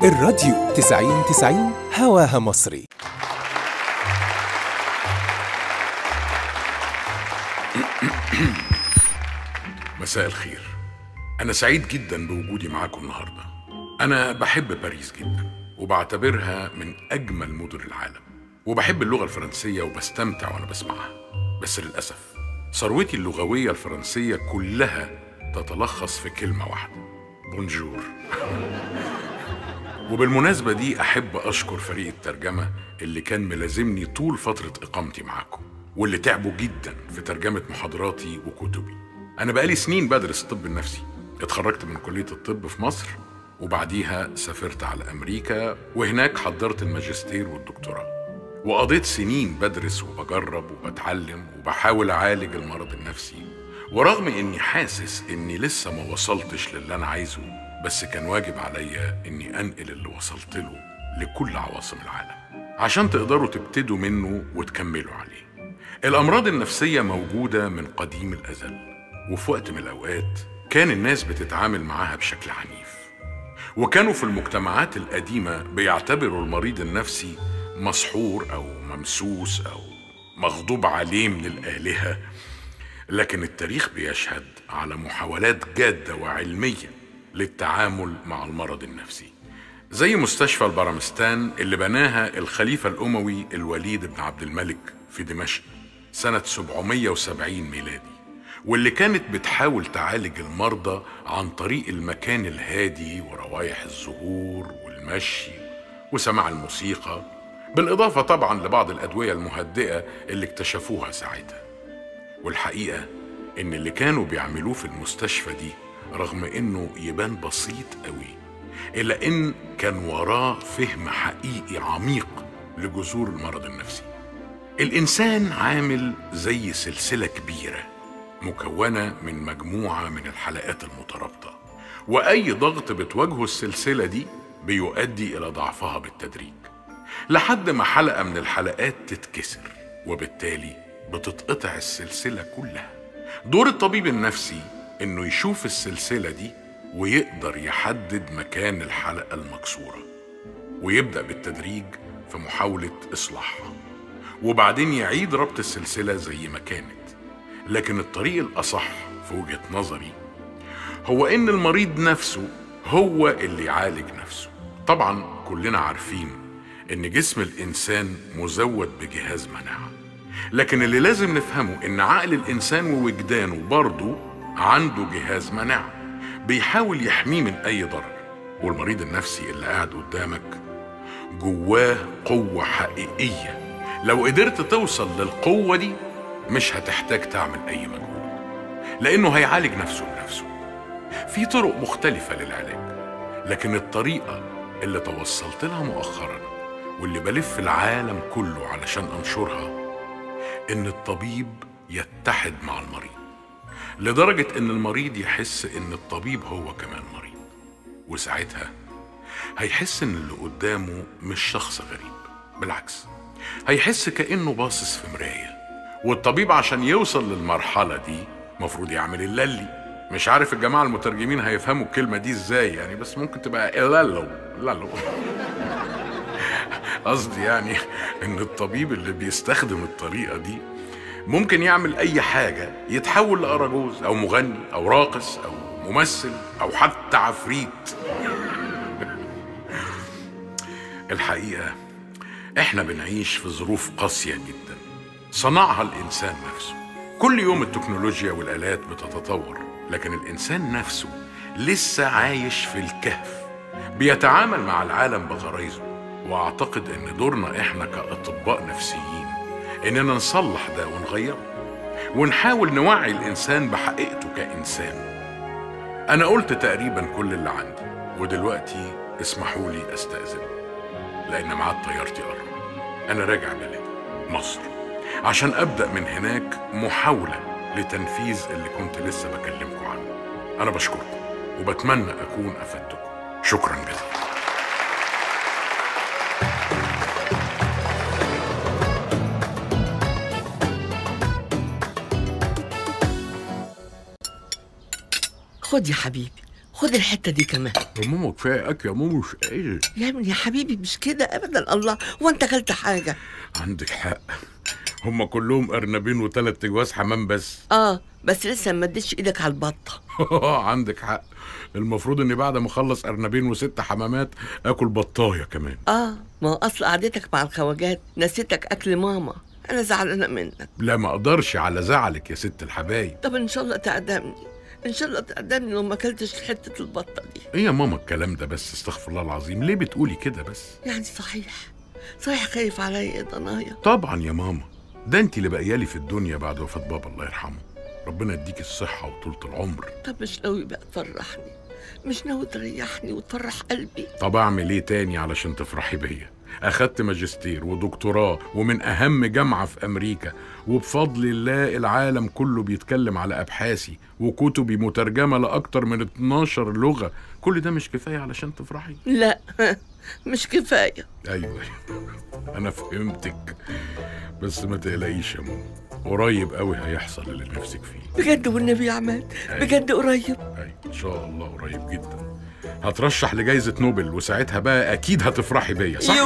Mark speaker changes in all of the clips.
Speaker 1: الراديو 90 90 هواها مصري
Speaker 2: مساء الخير أنا سعيد جدا بوجودي معاكم النهاردة أنا بحب باريس جدا وبعتبرها من أجمل مدن العالم وبحب اللغة الفرنسية وبستمتع وأنا بسمعها بس للأسف ثروتي اللغوية الفرنسية كلها تتلخص في كلمة واحدة بونجور وبالمناسبة دي أحب أشكر فريق الترجمة اللي كان ملازمني طول فترة إقامتي معاكم واللي تعبوا جدا في ترجمة محاضراتي وكتبي أنا بقالي سنين بدرس الطب النفسي اتخرجت من كلية الطب في مصر وبعديها سافرت على أمريكا وهناك حضرت الماجستير والدكتوراه وقضيت سنين بدرس وبجرب وبتعلم وبحاول أعالج المرض النفسي ورغم إني حاسس إني لسه ما وصلتش للي أنا عايزه بس كان واجب عليا إني أنقل اللي وصلت له لكل عواصم العالم عشان تقدروا تبتدوا منه وتكملوا عليه الأمراض النفسية موجودة من قديم الأزل وفي وقت من الأوقات كان الناس بتتعامل معاها بشكل عنيف وكانوا في المجتمعات القديمة بيعتبروا المريض النفسي مسحور أو ممسوس أو مغضوب عليه من الآلهة لكن التاريخ بيشهد على محاولات جادة وعلمية للتعامل مع المرض النفسي زي مستشفى البرمستان اللي بناها الخليفة الأموي الوليد بن عبد الملك في دمشق سنة 770 ميلادي واللي كانت بتحاول تعالج المرضى عن طريق المكان الهادي وروايح الزهور والمشي وسماع الموسيقى بالإضافة طبعا لبعض الأدوية المهدئة اللي اكتشفوها ساعتها والحقيقة إن اللي كانوا بيعملوه في المستشفى دي رغم إنه يبان بسيط قوي إلا إن كان وراه فهم حقيقي عميق لجذور المرض النفسي الإنسان عامل زي سلسلة كبيرة مكونة من مجموعة من الحلقات المترابطة وأي ضغط بتواجهه السلسلة دي بيؤدي إلى ضعفها بالتدريج لحد ما حلقة من الحلقات تتكسر وبالتالي بتتقطع السلسلة كلها دور الطبيب النفسي إنه يشوف السلسلة دي ويقدر يحدد مكان الحلقة المكسورة ويبدأ بالتدريج في محاولة إصلاحها وبعدين يعيد ربط السلسلة زي ما كانت لكن الطريق الأصح في وجهة نظري هو إن المريض نفسه هو اللي يعالج نفسه طبعا كلنا عارفين إن جسم الإنسان مزود بجهاز مناعة لكن اللي لازم نفهمه إن عقل الإنسان ووجدانه برضه عنده جهاز مناعة بيحاول يحميه من أي ضرر والمريض النفسي اللي قاعد قدامك جواه قوة حقيقية لو قدرت توصل للقوة دي مش هتحتاج تعمل أي مجهود لأنه هيعالج نفسه بنفسه في طرق مختلفة للعلاج لكن الطريقة اللي توصلت لها مؤخرا واللي بلف العالم كله علشان أنشرها إن الطبيب يتحد مع المريض لدرجة إن المريض يحس إن الطبيب هو كمان مريض وساعتها هيحس إن اللي قدامه مش شخص غريب بالعكس هيحس كأنه باصص في مراية والطبيب عشان يوصل للمرحلة دي مفروض يعمل الللي مش عارف الجماعة المترجمين هيفهموا الكلمة دي ازاي يعني بس ممكن تبقى اللالو لالو قصدي يعني ان الطبيب اللي بيستخدم الطريقة دي ممكن يعمل اي حاجة يتحول لأراجوز او مغني او راقص او ممثل او حتى عفريت الحقيقة احنا بنعيش في ظروف قاسية جدا صنعها الانسان نفسه كل يوم التكنولوجيا والالات بتتطور لكن الانسان نفسه لسه عايش في الكهف بيتعامل مع العالم بغرايزه واعتقد ان دورنا احنا كاطباء نفسيين اننا نصلح ده ونغيره ونحاول نوعي الانسان بحقيقته كانسان انا قلت تقريبا كل اللي عندي ودلوقتي اسمحوا لي استاذن لان ميعاد طيارتي قرب انا راجع بلدي مصر عشان ابدا من هناك محاوله لتنفيذ اللي كنت لسه بكلمكم عنه انا بشكركم وبتمنى اكون افدتكم شكرا جزيلا
Speaker 3: خد يا حبيبي خد الحته دي كمان
Speaker 2: يا ماما كفايه اكل يا ماما مش قادر
Speaker 3: يا ابني يا حبيبي مش كده ابدا الله هو انت اكلت حاجه
Speaker 2: عندك حق هم كلهم ارنبين وثلاث جواز حمام بس
Speaker 3: اه بس لسه ما اديتش ايدك على البطه
Speaker 2: عندك حق المفروض اني بعد ما اخلص ارنبين وست حمامات اكل بطايه كمان
Speaker 3: اه ما هو اصل قعدتك مع الخواجات نسيتك اكل ماما انا زعلانه منك
Speaker 2: لا ما اقدرش على زعلك يا ست الحبايب
Speaker 3: طب ان شاء الله تعدمني ان شاء الله تعدمني لو ما اكلتش حته البطه دي
Speaker 2: ايه يا ماما الكلام ده بس استغفر الله العظيم ليه بتقولي كده بس
Speaker 3: يعني صحيح صحيح خايف عليا يا ضنايا
Speaker 2: طبعا يا ماما ده انت اللي بقيالي في الدنيا بعد وفاه بابا الله يرحمه ربنا يديك الصحه وطولة العمر
Speaker 3: طب مش ناوي بقى تفرحني مش ناوي تريحني وتفرح قلبي
Speaker 2: طب اعمل ايه تاني علشان تفرحي بيا اخدت ماجستير ودكتوراه ومن اهم جامعه في امريكا وبفضل الله العالم كله بيتكلم على ابحاثي وكتبي مترجمه لاكتر من 12 لغه كل ده مش كفايه علشان تفرحي
Speaker 3: لا مش كفايه
Speaker 2: ايوه انا فهمتك بس ما تقلقيش يا ماما قريب قوي هيحصل اللي نفسك فيه
Speaker 3: بجد والنبي يا عماد بجد قريب
Speaker 2: اي ان شاء الله قريب جدا هترشح لجائزة نوبل وساعتها بقى اكيد هتفرحي بيا صح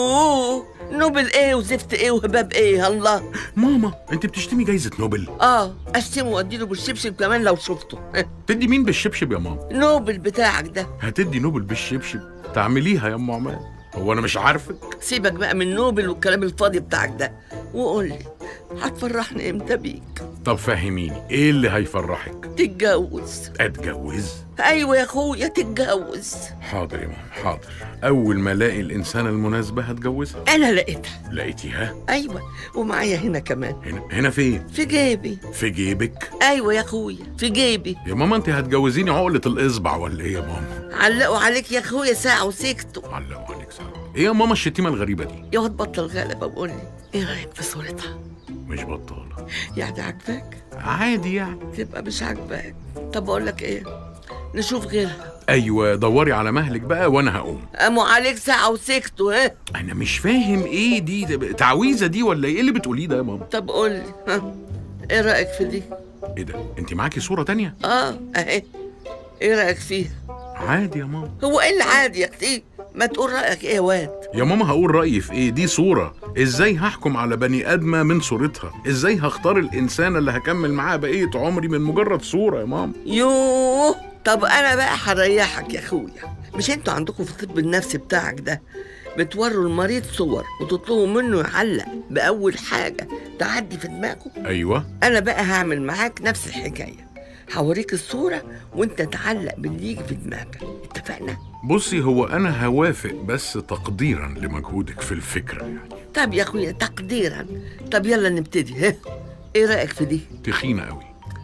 Speaker 3: يوه نوبل ايه وزفت ايه وهباب ايه الله
Speaker 2: ماما انت بتشتمي جائزة نوبل
Speaker 3: اه اشتمه واديله بالشبشب كمان لو شفته
Speaker 2: تدي مين بالشبشب يا ماما
Speaker 3: نوبل بتاعك ده
Speaker 2: هتدي نوبل بالشبشب تعمليها يا ام عماد هو انا مش عارفك
Speaker 3: سيبك بقى من نوبل والكلام الفاضي بتاعك ده وقول لي هتفرحني امتى بيك
Speaker 2: طب فهميني ايه اللي هيفرحك
Speaker 3: تتجوز
Speaker 2: اتجوز
Speaker 3: ايوه يا اخويا تتجوز
Speaker 2: حاضر يا ماما حاضر اول ما الاقي الانسانه المناسبه هتجوزها
Speaker 3: انا لقيتها
Speaker 2: لقيتيها
Speaker 3: ايوه ومعايا هنا كمان
Speaker 2: هنا هنا فين
Speaker 3: في جيبي
Speaker 2: في جيبك
Speaker 3: ايوه يا اخويا في جيبي
Speaker 2: يا ماما انت هتجوزيني عقله الاصبع ولا ايه يا ماما
Speaker 3: علقوا عليك يا اخويا ساعه وسكتوا
Speaker 2: علقوا عليك سلام ايه يا ماما الشتيمه الغريبه دي
Speaker 3: يا واد بطل غلبه وقول لي ايه رايك في صورتها
Speaker 2: مش بطاله
Speaker 3: يعني عجباك
Speaker 2: عادي يعني
Speaker 3: تبقى مش عجباك طب اقول لك ايه نشوف غيرها
Speaker 2: ايوه دوري على مهلك بقى وانا هقوم
Speaker 3: قاموا عليك ساعه وسكتوا ها
Speaker 2: انا مش فاهم ايه دي ده تعويذه دي ولا ايه اللي بتقوليه ده يا ماما
Speaker 3: طب قول لي ها ايه رايك في دي
Speaker 2: ايه ده انت معاكي صوره تانية
Speaker 3: اه اهي ايه رايك فيها
Speaker 2: عادي يا ماما
Speaker 3: هو ايه اللي عادي يا اختي ما تقول رايك ايه يا واد
Speaker 2: يا ماما هقول رايي في ايه دي صوره ازاي هحكم على بني ادمه من صورتها ازاي هختار الانسانه اللي هكمل معاها بقيه عمري من مجرد صوره يا ماما
Speaker 3: يوه طب انا بقى هريحك يا اخويا مش انتوا عندكم في الطب النفسي بتاعك ده بتوروا المريض صور وتطلبوا منه يعلق باول حاجه تعدي في دماغه
Speaker 2: ايوه
Speaker 3: انا بقى هعمل معاك نفس الحكايه هوريك الصوره وانت تعلق باللي يجي في دماغك اتفقنا
Speaker 2: بصي هو انا هوافق بس تقديرا لمجهودك في الفكره يعني
Speaker 3: طب يا اخويا تقديرا طب يلا نبتدي ها ايه رايك في دي
Speaker 2: تخينه قوي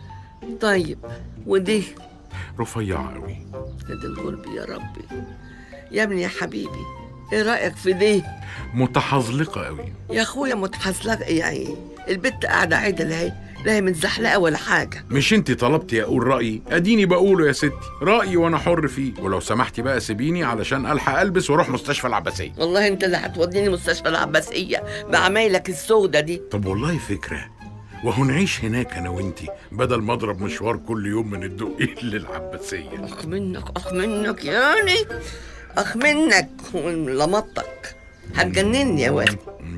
Speaker 3: طيب ودي
Speaker 2: رفيعه قوي
Speaker 3: يا دي القلب يا ربي يا ابني يا حبيبي ايه رايك في دي
Speaker 2: متحزلقه قوي
Speaker 3: يا اخويا متحزلقه يعني البت قاعده عدل اهي لا هي متزحلقه ولا حاجه
Speaker 2: مش انت طلبتي اقول رايي اديني بقوله يا ستي رايي وانا حر فيه ولو سمحتي بقى سيبيني علشان الحق البس واروح مستشفى العباسيه
Speaker 3: والله انت اللي هتوديني مستشفى العباسيه بعمايلك السودة دي
Speaker 2: طب والله فكره وهو نعيش هناك انا وانتي بدل ما اضرب مشوار كل يوم من الدقيق للعباسيه
Speaker 3: اخ منك اخ منك يعني اخ منك لمطك هتجنني يا واد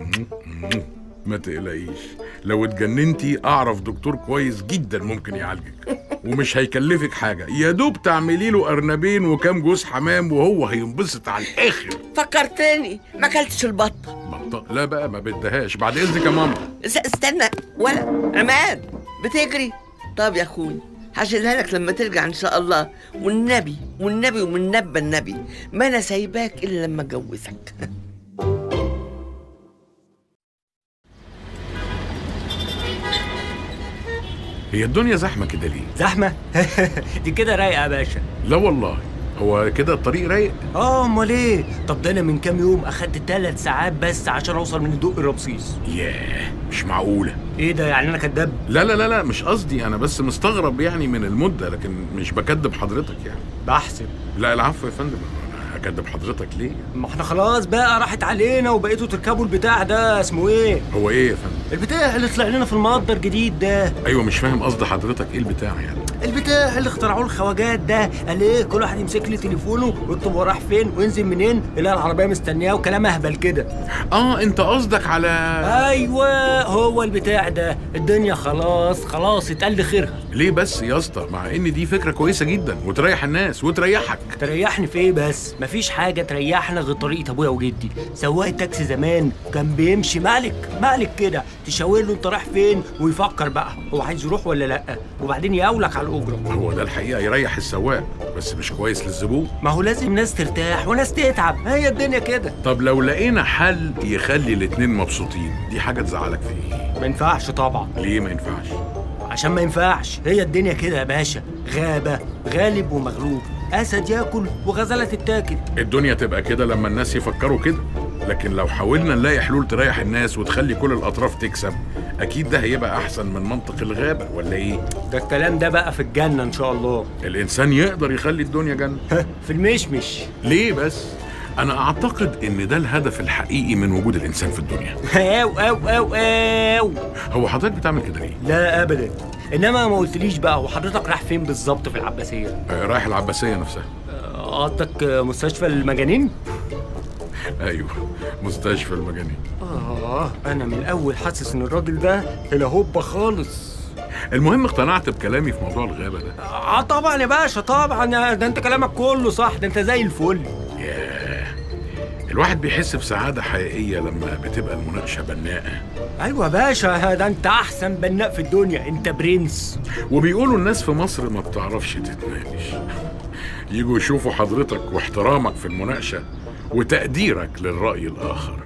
Speaker 2: ما تقلقيش لو اتجننتي اعرف دكتور كويس جدا ممكن يعالجك ومش هيكلفك حاجه يا دوب تعملي له ارنبين وكام جوز حمام وهو هينبسط على الاخر
Speaker 3: فكرتني ما اكلتش البطه
Speaker 2: بطة لا بقى ما بدهاش بعد اذنك يا ماما
Speaker 3: اس- استنى ولا عماد بتجري طب يا اخوي هشيلها لك لما ترجع ان شاء الله والنبي والنبي ومن نبى النبي ما انا سايباك الا لما اتجوزك
Speaker 2: هي الدنيا زحمه كده ليه
Speaker 4: زحمة؟ دي كده رايقة يا باشا
Speaker 2: لا والله هو كده الطريق رايق
Speaker 4: اه امال ايه؟ طب ده انا من كام يوم اخدت ثلاث ساعات بس عشان اوصل من الدق رمسيس
Speaker 2: ياه مش معقوله
Speaker 4: ايه ده يعني انا كداب؟
Speaker 2: لا لا لا لا مش قصدي انا بس مستغرب يعني من المده لكن مش بكدب حضرتك يعني
Speaker 4: بحسب
Speaker 2: لا العفو يا فندم انا هكدب حضرتك ليه
Speaker 4: ما احنا خلاص بقى راحت علينا وبقيتوا تركبوا البتاع ده اسمه ايه؟
Speaker 2: هو ايه يا فندم
Speaker 4: البتاع اللي طلع لنا في المقدر جديد ده
Speaker 2: ايوه مش فاهم قصد حضرتك ايه البتاع يعني
Speaker 4: البتاع اللي اخترعوه الخواجات ده قال ايه كل واحد يمسك لي تليفونه ويكتب هو رايح فين وينزل منين يلاقي العربيه مستنياه وكلام اهبل كده
Speaker 2: اه انت قصدك على
Speaker 4: ايوه هو البتاع ده الدنيا خلاص خلاص اتقل خيرها
Speaker 2: ليه بس يا اسطى مع ان دي فكره كويسه جدا وتريح الناس وتريحك
Speaker 4: تريحني في ايه بس مفيش حاجه تريحنا غير طريقه ابويا وجدي سواق التاكسي زمان كان بيمشي مالك مالك كده تشاور له انت رايح فين ويفكر بقى هو عايز يروح ولا لا وبعدين يقولك على الاجره
Speaker 2: هو ده الحقيقه يريح السواق بس مش كويس للزبون
Speaker 4: ما هو لازم ناس ترتاح وناس تتعب هي الدنيا كده
Speaker 2: طب لو لقينا حل يخلي الاتنين مبسوطين دي حاجه تزعلك في ايه
Speaker 4: ما ينفعش طبعا
Speaker 2: ليه ما ينفعش
Speaker 4: عشان ما ينفعش هي الدنيا كده يا باشا غابة غالب ومغلوب أسد ياكل وغزالة تتاكل
Speaker 2: الدنيا تبقى كده لما الناس يفكروا كده لكن لو حاولنا نلاقي حلول تريح الناس وتخلي كل الاطراف تكسب اكيد ده هيبقى احسن من منطق الغابه ولا ايه
Speaker 4: ده الكلام ده بقى في الجنة إن شاء الله
Speaker 2: الانسان يقدر يخلي الدنيا جنه
Speaker 4: في المشمش
Speaker 2: ليه بس انا اعتقد ان ده الهدف الحقيقي من وجود الانسان في الدنيا
Speaker 4: أو أو أو أو
Speaker 2: هو حضرتك بتعمل كده ليه
Speaker 4: لا أبدا إنما ما قلتليش بقى وحضرتك رايح فين بالظبط في العباسية؟
Speaker 2: آه، رايح العباسيه نفسها
Speaker 4: آه، قصدك مستشفى المجانين؟
Speaker 2: ايوه مستشفى المجانين
Speaker 4: آه أنا من الأول حاسس إن الراجل ده هلا هوبا خالص
Speaker 2: المهم اقتنعت بكلامي في موضوع الغابه ده
Speaker 4: اه طبعا يا باشا طبعا ده انت كلامك كله صح ده انت زي الفل
Speaker 2: ياه الواحد بيحس بسعاده حقيقيه لما بتبقى المناقشه بناءه
Speaker 4: ايوه يا باشا ده انت احسن بناء في الدنيا انت برنس
Speaker 2: وبيقولوا الناس في مصر ما بتعرفش تتناقش يجوا يشوفوا حضرتك واحترامك في المناقشه وتقديرك للراي الاخر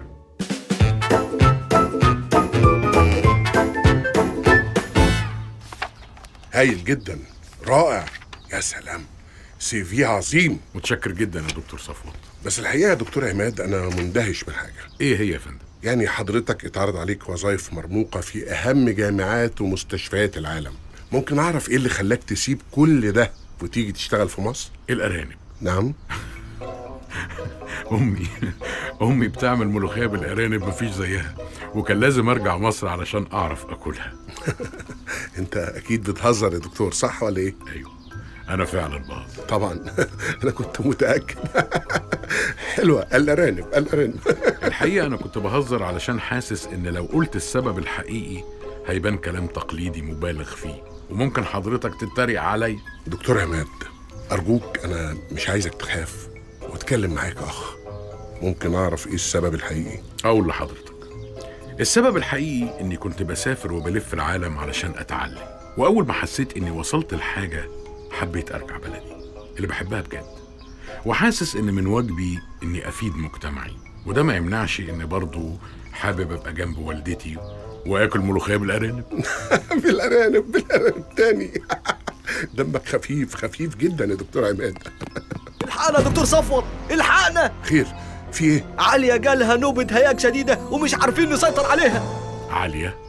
Speaker 5: هايل جدا رائع يا سلام سي في عظيم
Speaker 2: متشكر جدا يا دكتور صفوت
Speaker 5: بس الحقيقه يا دكتور عماد انا مندهش من حاجه
Speaker 2: ايه هي يا فندم
Speaker 5: يعني حضرتك اتعرض عليك وظائف مرموقه في اهم جامعات ومستشفيات العالم ممكن اعرف ايه اللي خلاك تسيب كل ده وتيجي تشتغل في مصر
Speaker 2: الارانب
Speaker 5: نعم
Speaker 2: امي امي بتعمل ملوخيه بالارانب مفيش زيها وكان لازم ارجع مصر علشان اعرف اكلها
Speaker 5: انت اكيد بتهزر يا دكتور صح ولا ايه
Speaker 2: ايوه انا فعلا بهزر
Speaker 5: طبعا انا كنت متاكد حلوه الارانب الارانب
Speaker 2: الحقيقه انا كنت بهزر علشان حاسس ان لو قلت السبب الحقيقي هيبان كلام تقليدي مبالغ فيه وممكن حضرتك تتريق علي
Speaker 5: دكتور عماد ارجوك انا مش عايزك تخاف واتكلم معاك اخ ممكن اعرف ايه السبب الحقيقي
Speaker 2: اقول لحضرتك السبب الحقيقي اني كنت بسافر وبلف العالم علشان اتعلم واول ما حسيت اني وصلت لحاجه حبيت ارجع بلدي اللي بحبها بجد وحاسس ان من واجبي اني افيد مجتمعي وده ما يمنعش اني برضو حابب ابقى جنب والدتي واكل ملوخيه بالارانب
Speaker 5: بالارانب بالارانب تاني دمك خفيف خفيف جدا يا دكتور عماد
Speaker 6: الحقنا يا دكتور صفوت الحقنا
Speaker 5: خير في ايه
Speaker 6: عليا جالها نوبة هياج شديدة ومش عارفين نسيطر عليها
Speaker 2: عاليه